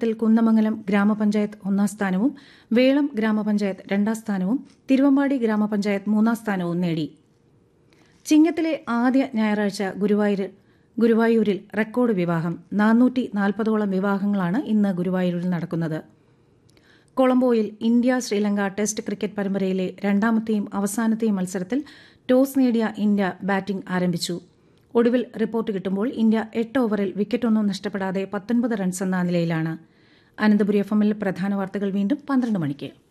വിഭാഗത്തിൽ കുന്നമംഗലം ഗ്രാമപഞ്ചായത്ത് ഒന്നാം സ്ഥാനവും വേളം ഗ്രാമപഞ്ചായത്ത് രണ്ടാം സ്ഥാനവും തിരുവമ്പാടി ഗ്രാമപഞ്ചായത്ത് മൂന്നാം സ്ഥാനവും നേടി ചിങ്ങത്തിലെ ആദ്യ ഞായറാഴ്ച ഗുരുവായൂർ ഗുരുവായൂരിൽ റെക്കോർഡ് വിവാഹം നാനൂറ്റി നാൽപ്പതോളം വിവാഹങ്ങളാണ് ഇന്ന് ഗുരുവായൂരിൽ നടക്കുന്നത് കൊളംബോയിൽ ഇന്ത്യ ശ്രീലങ്ക ടെസ്റ്റ് ക്രിക്കറ്റ് പരമ്പരയിലെ രണ്ടാമത്തെയും അവസാനത്തെയും മത്സരത്തിൽ ടോസ് നേടിയ ഇന്ത്യ ബാറ്റിംഗ് ആരംഭിച്ചു ഒടുവിൽ റിപ്പോർട്ട് കിട്ടുമ്പോൾ ഇന്ത്യ എട്ട് ഓവറിൽ വിക്കറ്റൊന്നും നഷ്ടപ്പെടാതെ പത്തൊൻപത് റൺസ് എന്ന നിലയിലാണ് അനന്തപുരി എഫ് എമ്മിൽ പ്രധാന വാർത്തകൾ വീണ്ടും പന്ത്രണ്ട് മണിക്ക്